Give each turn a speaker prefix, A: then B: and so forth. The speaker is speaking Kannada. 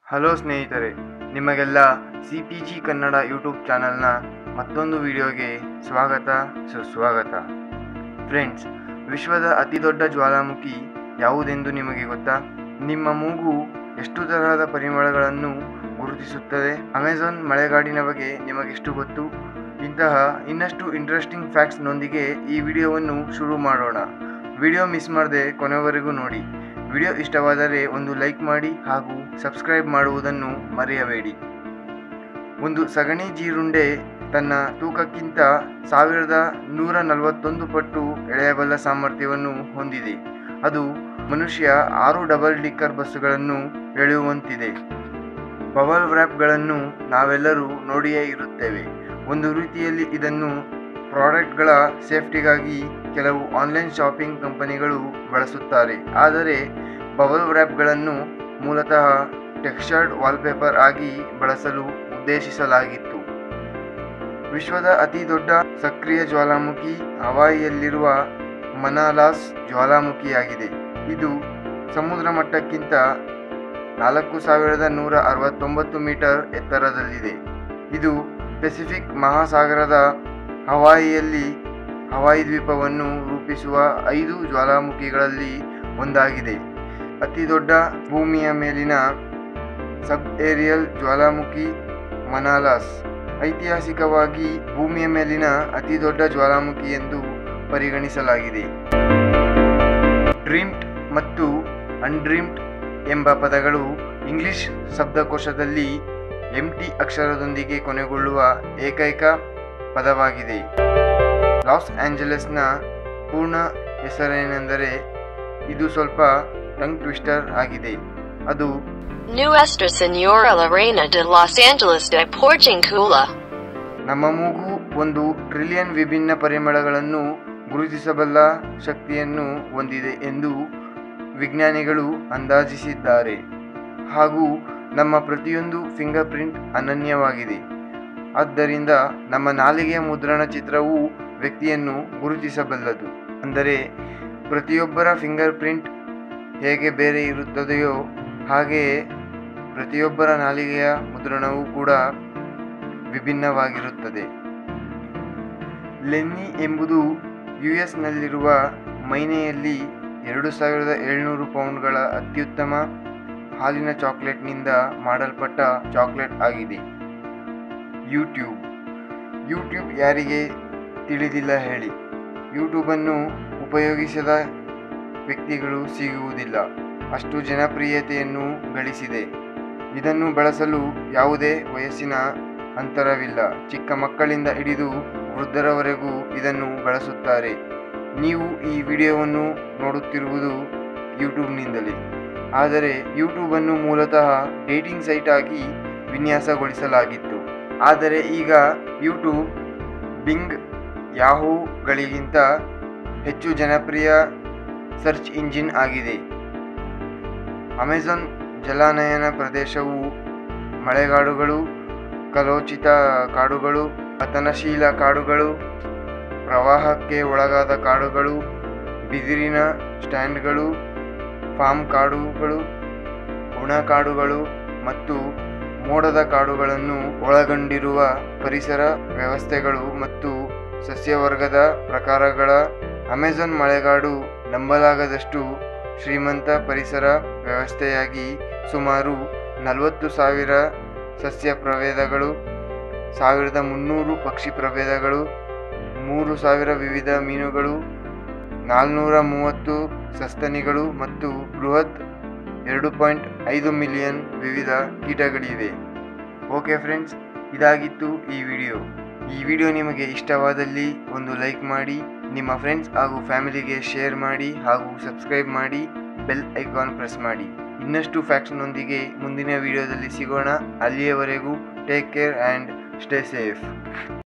A: ಹಲೋ ಸ್ನೇಹಿತರೆ ನಿಮಗೆಲ್ಲ C P G Kannada YouTube ಚಾನಲ್ನ ಮತ್ತೊಂದು ವಿಡಿಯೋಗೆ ಸ್ವಾಗತ ಸುಸ್ವಾಗತ ಫ್ರೆಂಡ್ಸ್ ವಿಶ್ವದ ಅತಿ ದೊಡ್ಡ ಜ್ವಾಲಾಮುಖಿ ಯಾವುದೆಂದು ನಿಮಗೆ ಗೊತ್ತಾ ನಿಮ್ಮ ಮೂಗು ಎಷ್ಟು ತರಹದ ಪರಿಮಳಗಳನ್ನು ಗುರುತಿಸುತ್ತದೆ ಅಮೆಜಾನ್ ಮಳೆಗಾಡಿನ ಬಗ್ಗೆ ನಿಮಗೆಷ್ಟು ಗೊತ್ತು ಇಂತಹ ಇನ್ನಷ್ಟು ಇಂಟ್ರೆಸ್ಟಿಂಗ್ ಫ್ಯಾಕ್ಟ್ಸ್ನೊಂದಿಗೆ ಈ ವಿಡಿಯೋವನ್ನು ಶುರು ಮಾಡೋಣ ವಿಡಿಯೋ ಮಿಸ್ ಮಾಡದೆ ಕೊನೆವರೆಗೂ ನೋಡಿ ವಿಡಿಯೋ ಇಷ್ಟವಾದರೆ ಒಂದು ಲೈಕ್ ಮಾಡಿ ಹಾಗೂ ಸಬ್ಸ್ಕ್ರೈಬ್ ಮಾಡುವುದನ್ನು ಮರೆಯಬೇಡಿ ಒಂದು ಸಗಣಿ ಜೀರುಂಡೆ ತನ್ನ ತೂಕಕ್ಕಿಂತ ಸಾವಿರದ ನೂರ ನಲವತ್ತೊಂದು ಪಟ್ಟು ಎಳೆಯಬಲ್ಲ ಸಾಮರ್ಥ್ಯವನ್ನು ಹೊಂದಿದೆ ಅದು ಮನುಷ್ಯ ಆರು ಡಬಲ್ ಡಿಕ್ಕರ್ ಬಸ್ಸುಗಳನ್ನು ಎಳೆಯುವಂತಿದೆ ಬಬಲ್ ವ್ರ್ಯಾಪ್ಗಳನ್ನು ನಾವೆಲ್ಲರೂ ನೋಡಿಯೇ ಇರುತ್ತೇವೆ ಒಂದು ರೀತಿಯಲ್ಲಿ ಇದನ್ನು ಪ್ರಾಡಕ್ಟ್ಗಳ ಸೇಫ್ಟಿಗಾಗಿ ಕೆಲವು ಆನ್ಲೈನ್ ಶಾಪಿಂಗ್ ಕಂಪನಿಗಳು ಬಳಸುತ್ತಾರೆ ಆದರೆ ಬಬಲ್ ವ್ರ್ಯಾಪ್ಗಳನ್ನು ಮೂಲತಃ ಟೆಕ್ಸ್ಚರ್ಡ್ ವಾಲ್ಪೇಪರ್ ಆಗಿ ಬಳಸಲು ಉದ್ದೇಶಿಸಲಾಗಿತ್ತು ವಿಶ್ವದ ಅತಿ ದೊಡ್ಡ ಸಕ್ರಿಯ ಜ್ವಾಲಾಮುಖಿ ಹವಾಯಿಯಲ್ಲಿರುವ ಮನಾಲಾಸ್ ಜ್ವಾಲಾಮುಖಿಯಾಗಿದೆ ಇದು ಸಮುದ್ರ ಮಟ್ಟಕ್ಕಿಂತ ನಾಲ್ಕು ಸಾವಿರದ ನೂರ ಅರವತ್ತೊಂಬತ್ತು ಮೀಟರ್ ಎತ್ತರದಲ್ಲಿದೆ ಇದು ಪೆಸಿಫಿಕ್ ಮಹಾಸಾಗರದ ಹವಾಯಿಯಲ್ಲಿ ಹವಾಯಿ ದ್ವೀಪವನ್ನು ರೂಪಿಸುವ ಐದು ಜ್ವಾಲಾಮುಖಿಗಳಲ್ಲಿ ಒಂದಾಗಿದೆ ಅತಿ ದೊಡ್ಡ ಭೂಮಿಯ ಮೇಲಿನ ಸಬ್ ಏರಿಯಲ್ ಜ್ವಾಲಾಮುಖಿ ಮನಾಲಾಸ್ ಐತಿಹಾಸಿಕವಾಗಿ ಭೂಮಿಯ ಮೇಲಿನ ಅತಿ ದೊಡ್ಡ ಜ್ವಾಲಾಮುಖಿ ಎಂದು ಪರಿಗಣಿಸಲಾಗಿದೆ ಡ್ರೀಮ್ಡ್ ಮತ್ತು ಅನ್ಡ್ರೀಮ್ಡ್ ಎಂಬ ಪದಗಳು ಇಂಗ್ಲಿಷ್ ಶಬ್ದಕೋಶದಲ್ಲಿ ಎಂಟಿ ಅಕ್ಷರದೊಂದಿಗೆ ಕೊನೆಗೊಳ್ಳುವ ಏಕೈಕ ಪದವಾಗಿದೆ ಲಾಸ್ ಆಂಜಲಸ್ನ ಪೂರ್ಣ ಹೆಸರೇನೆಂದರೆ ಇದು ಸ್ವಲ್ಪ ಟಂಗ್ ಟ್ವಿಸ್ಟರ್ ಆಗಿದೆ ಅದು
B: Nuestra Señora La Reina de Los Angeles de Porciuncula.
A: ನಮ್ಮ ಮೂಗು ಒಂದು ಟ್ರಿಲಿಯನ್ ವಿಭಿನ್ನ ಪರಿಮಳಗಳನ್ನು ಗುರುತಿಸಬಲ್ಲ ಶಕ್ತಿಯನ್ನು ಹೊಂದಿದೆ ಎಂದು ವಿಜ್ಞಾನಿಗಳು ಅಂದಾಜಿಸಿದ್ದಾರೆ ಹಾಗೂ ನಮ್ಮ ಪ್ರತಿಯೊಂದು ಫಿಂಗರ್ ಪ್ರಿಂಟ್ ಅನನ್ಯವಾಗಿದೆ ಆದ್ದರಿಂದ ನಮ್ಮ ನಾಲಿಗೆಯ ಮುದ್ರಣ ಚಿತ್ರವು ವ್ಯಕ್ತಿಯನ್ನು ಗುರುತಿಸಬಲ್ಲದು ಅಂದರೆ ಪ್ರತಿಯೊಬ್ಬರ ಫಿಂಗರ್ ಪ್ರಿಂಟ್ ಹೇಗೆ ಬೇರೆ ಇರುತ್ತದೆಯೋ ಹಾಗೆಯೇ ಪ್ರತಿಯೊಬ್ಬರ ನಾಲಿಗೆಯ ಮುದ್ರಣವೂ ಕೂಡ ವಿಭಿನ್ನವಾಗಿರುತ್ತದೆ ಲೆನ್ನಿ ಎಂಬುದು ಯು ಎಸ್ನಲ್ಲಿರುವ ಮೈನೆಯಲ್ಲಿ ಎರಡು ಸಾವಿರದ ಏಳ್ನೂರು ಪೌಂಡ್ಗಳ ಅತ್ಯುತ್ತಮ ಹಾಲಿನ ಚಾಕ್ಲೇಟ್ನಿಂದ ಮಾಡಲ್ಪಟ್ಟ ಚಾಕ್ಲೇಟ್ ಆಗಿದೆ ಯೂಟ್ಯೂಬ್ ಯೂಟ್ಯೂಬ್ ಯಾರಿಗೆ ತಿಳಿದಿಲ್ಲ ಹೇಳಿ ಯೂಟ್ಯೂಬನ್ನು ಉಪಯೋಗಿಸದ ವ್ಯಕ್ತಿಗಳು ಸಿಗುವುದಿಲ್ಲ ಅಷ್ಟು ಜನಪ್ರಿಯತೆಯನ್ನು ಗಳಿಸಿದೆ ಇದನ್ನು ಬಳಸಲು ಯಾವುದೇ ವಯಸ್ಸಿನ ಅಂತರವಿಲ್ಲ ಚಿಕ್ಕ ಮಕ್ಕಳಿಂದ ಹಿಡಿದು ವೃದ್ಧರವರೆಗೂ ಇದನ್ನು ಬಳಸುತ್ತಾರೆ ನೀವು ಈ ವಿಡಿಯೋವನ್ನು ನೋಡುತ್ತಿರುವುದು ಯೂಟ್ಯೂಬ್ನಿಂದಲೇ ಆದರೆ ಯೂಟ್ಯೂಬನ್ನು ಮೂಲತಃ ಡೇಟಿಂಗ್ ಸೈಟ್ ಆಗಿ ವಿನ್ಯಾಸಗೊಳಿಸಲಾಗಿತ್ತು ಆದರೆ ಈಗ ಯೂಟ್ಯೂಬ್ ಬಿಂಗ್ ಯಾಹೂಗಳಿಗಿಂತ ಹೆಚ್ಚು ಜನಪ್ರಿಯ ಸರ್ಚ್ ಇಂಜಿನ್ ಆಗಿದೆ ಅಮೆಜಾನ್ ಜಲಾನಯನ ಪ್ರದೇಶವು ಮಳೆಗಾಡುಗಳು ಕಲೋಚಿತ ಕಾಡುಗಳು ಪತನಶೀಲ ಕಾಡುಗಳು ಪ್ರವಾಹಕ್ಕೆ ಒಳಗಾದ ಕಾಡುಗಳು ಬಿದಿರಿನ ಸ್ಟ್ಯಾಂಡ್ಗಳು ಫಾರ್ಮ್ ಕಾಡುಗಳು ಒಣಕಾಡುಗಳು ಮತ್ತು ಮೋಡದ ಕಾಡುಗಳನ್ನು ಒಳಗೊಂಡಿರುವ ಪರಿಸರ ವ್ಯವಸ್ಥೆಗಳು ಮತ್ತು ಸಸ್ಯವರ್ಗದ ಪ್ರಕಾರಗಳ ಅಮೆಜಾನ್ ಮಳೆಗಾಡು ನಂಬಲಾಗದಷ್ಟು ಶ್ರೀಮಂತ ಪರಿಸರ ವ್ಯವಸ್ಥೆಯಾಗಿ ಸುಮಾರು ನಲವತ್ತು ಸಾವಿರ ಸಸ್ಯ ಪ್ರಭೇದಗಳು ಸಾವಿರದ ಮುನ್ನೂರು ಪಕ್ಷಿ ಪ್ರಭೇದಗಳು ಮೂರು ಸಾವಿರ ವಿವಿಧ ಮೀನುಗಳು ನಾಲ್ನೂರ ಮೂವತ್ತು ಸಸ್ತನಿಗಳು ಮತ್ತು ಬೃಹತ್ ಎರಡು ಪಾಯಿಂಟ್ ಐದು ಮಿಲಿಯನ್ ವಿವಿಧ ಕೀಟಗಳಿವೆ ಓಕೆ ಫ್ರೆಂಡ್ಸ್ ಇದಾಗಿತ್ತು ಈ ವಿಡಿಯೋ ಈ ವಿಡಿಯೋ ನಿಮಗೆ ಇಷ್ಟವಾದಲ್ಲಿ ಒಂದು ಲೈಕ್ ಮಾಡಿ ನಿಮ್ಮ ಫ್ರೆಂಡ್ಸ್ ಹಾಗೂ ಫ್ಯಾಮಿಲಿಗೆ ಶೇರ್ ಮಾಡಿ ಹಾಗೂ ಸಬ್ಸ್ಕ್ರೈಬ್ ಮಾಡಿ ಬೆಲ್ ಐಕಾನ್ ಪ್ರೆಸ್ ಮಾಡಿ ಇನ್ನಷ್ಟು ಫ್ಯಾಕ್ಟ್ಸ್ನೊಂದಿಗೆ ಮುಂದಿನ ವಿಡಿಯೋದಲ್ಲಿ ಸಿಗೋಣ ಅಲ್ಲಿಯವರೆಗೂ take care and stay safe